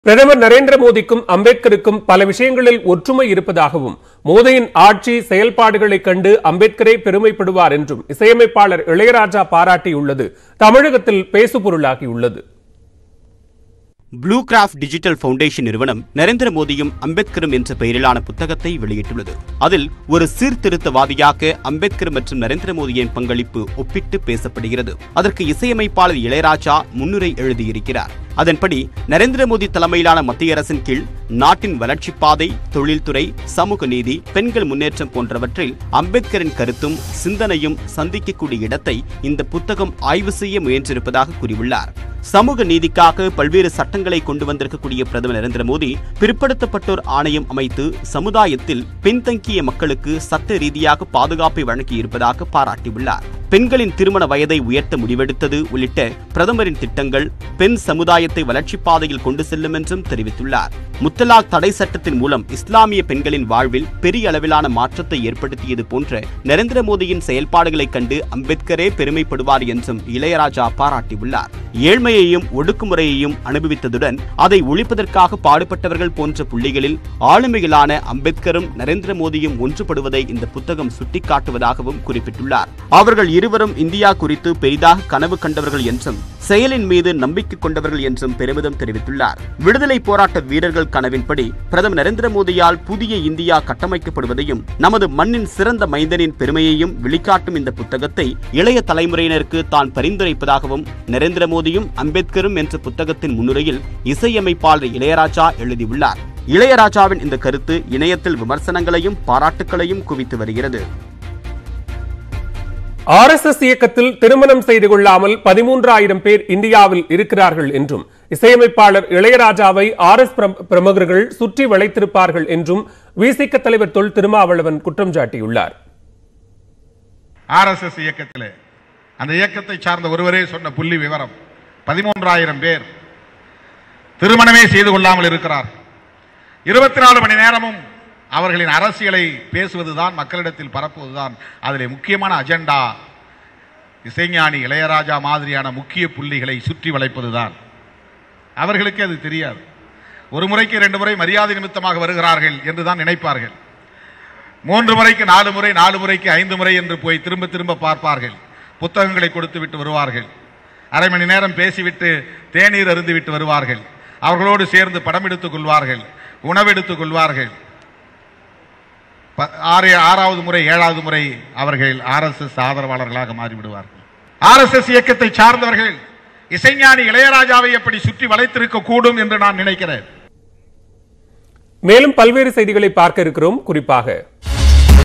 பிரதமர் நரேந்திர மோடிக்கும் அம்பேத்கருக்கும் பல விஷயங்களில் ஒற்றுமை இருப்பதாகவும் மோடியின் ஆட்சி செயல்பாடுகளைக் கண்டு அம்பேத்கரே பெருமைப்படுவார் என்றும் இசையமைப்பாளர் இளையராஜா பாராட்டியுள்ளது தமிழகத்தில் பேசுபொருளாகியுள்ளது ப்ளூ கிராஃப்ட் டிஜிட்டல் ஃபவுண்டேஷன் நிறுவனம் நரேந்திர மோடியும் அம்பேத்கரும் என்ற பெயரிலான புத்தகத்தை வெளியிட்டுள்ளது அதில் ஒரு சீர்திருத்தவாதியாக அம்பேத்கர் மற்றும் நரேந்திர மோடியின் பங்களிப்பு ஒப்பிட்டு பேசப்படுகிறது அதற்கு இசையமைப்பாளர் இளையராஜா முன்னுரை எழுதியிருக்கிறார் அதன்படி நரேந்திர மோடி தலைமையிலான மத்திய அரசின் கீழ் நாட்டின் வளர்ச்சிப் பாதை தொழில்துறை சமூக நீதி பெண்கள் முன்னேற்றம் போன்றவற்றில் அம்பேத்கரின் கருத்தும் சிந்தனையும் சந்திக்கக்கூடிய இடத்தை இந்த புத்தகம் ஆய்வு செய்ய முயன்றிருப்பதாக கூறியுள்ளார் சமூக நீதிக்காக பல்வேறு சட்டங்களை கொண்டு வந்திருக்கக்கூடிய பிரதமர் நரேந்திர மோடி பிற்படுத்தப்பட்டோர் ஆணையம் அமைத்து சமுதாயத்தில் பின்தங்கிய மக்களுக்கு சட்ட ரீதியாக பாதுகாப்பை வழங்கியிருப்பதாக பாராட்டியுள்ளார் பெண்களின் திருமண வயதை உயர்த்த முடிவெடுத்தது உள்ளிட்ட பிரதமரின் திட்டங்கள் பெண் சமுதாயத்தை வளர்ச்சிப் பாதையில் கொண்டு செல்லும் என்றும் தெரிவித்துள்ளார் முத்தலாக் தடை சட்டத்தின் மூலம் இஸ்லாமிய பெண்களின் வாழ்வில் பெரிய அளவிலான மாற்றத்தை ஏற்படுத்தியது போன்ற நரேந்திர மோடியின் செயல்பாடுகளைக் கண்டு அம்பேத்கரே பெருமைப்படுவார் என்றும் இளையராஜா பாராட்டியுள்ளார் ஏழ்மையையும் ஒடுக்குமுறையையும் அனுபவித்ததுடன் அதை ஒழிப்பதற்காக பாடுபட்டவர்கள் போன்ற புள்ளிகளில் ஆளுமைகளான அம்பேத்கரும் நரேந்திர மோடியும் ஒன்றுபடுவதை இந்த புத்தகம் சுட்டிக்காட்டுவதாகவும் குறிப்பிட்டுள்ளார் அவர்கள் இருவரும் இந்தியா குறித்து பெரிதாக கனவு கண்டவர்கள் என்றும் செயலின் மீது நம்பிக்கை கொண்டவர்கள் என்றும் பெருமிதம் தெரிவித்துள்ளார் விடுதலை போராட்ட வீரர்கள் கனவின்படி பிரதமர் நரேந்திர மோடியால் புதிய இந்தியா கட்டமைக்கப்படுவதையும் நமது மண்ணின் சிறந்த மைந்தனின் பெருமையையும் வெளிக்காட்டும் இந்த புத்தகத்தை இளைய தலைமுறையினருக்கு தான் பரிந்துரைப்பதாகவும் நரேந்திர மோடியும் அம்பேத்கரும் என்ற புத்தகத்தின் முன்னுரையில் இசையமைப்பாளர் இளையராஜா எழுதியுள்ளார் இளையராஜாவின் இந்த கருத்து இணையத்தில் விமர்சனங்களையும் பாராட்டுக்களையும் குவித்து வருகிறது ஆர்எஸ்எஸ் இயக்கத்தில் திருமணம் செய்து கொள்ளாமல் பதிமூன்றாயிரம் பேர் இந்தியாவில் இருக்கிறார்கள் என்றும் இசையமைப்பாளர் இளையராஜாவை ஆர் எஸ் பிரமுகர்கள் சுற்றி வளைத்திருப்பார்கள் என்றும் விசிக தலைவர் தொல் திருமாவளவன் குற்றம் சாட்டியுள்ளார் ஆர்எஸ்எஸ் இயக்கத்திலே அந்த இயக்கத்தை சார்ந்த ஒருவரே சொன்ன புள்ளி விவரம் பதிமூன்றாயிரம் பேர் திருமணமே செய்து கொள்ளாமல் இருக்கிறார் இருபத்தி நாலு மணி நேரமும் அவர்களின் அரசியலை பேசுவதுதான் மக்களிடத்தில் பரப்புவதுதான் அதில் முக்கியமான அஜெண்டா இசைஞானி இளையராஜா மாதிரியான முக்கிய புள்ளிகளை சுற்றி வளைப்பதுதான் அவர்களுக்கு அது தெரியாது ஒரு முறைக்கு ரெண்டு முறை மரியாதை நிமித்தமாக வருகிறார்கள் என்று தான் நினைப்பார்கள் மூன்று முறைக்கு நாலு முறை நாலு முறைக்கு ஐந்து முறை என்று போய் திரும்ப திரும்ப பார்ப்பார்கள் புத்தகங்களை கொடுத்து விட்டு வருவார்கள் அரை மணி நேரம் பேசிவிட்டு தேநீர் அருந்திவிட்டு வருவார்கள் அவர்களோடு சேர்ந்து படம் எடுத்துக் கொள்வார்கள் உணவெடுத்துக் கொள்வார்கள் ப- ஆறு ஆறாவது முறை ஏழாவது முறை அவர்கள் ஆர்எஸ்எஸ் ஆதரவாளர்களாக மாறிவிடுவார்கள் ஆர்எஸ்எஸ் இயக்கத்தை சார்ந்தவர்கள் இசைஞானி இளையராஜாவை எப்படி சுற்றி வளைத்திருக்க கூடும் என்று நான் நினைக்கிறேன் மேலும் பல்வேறு செய்திகளை பார்க்க இருக்கிறோம் குறிப்பாக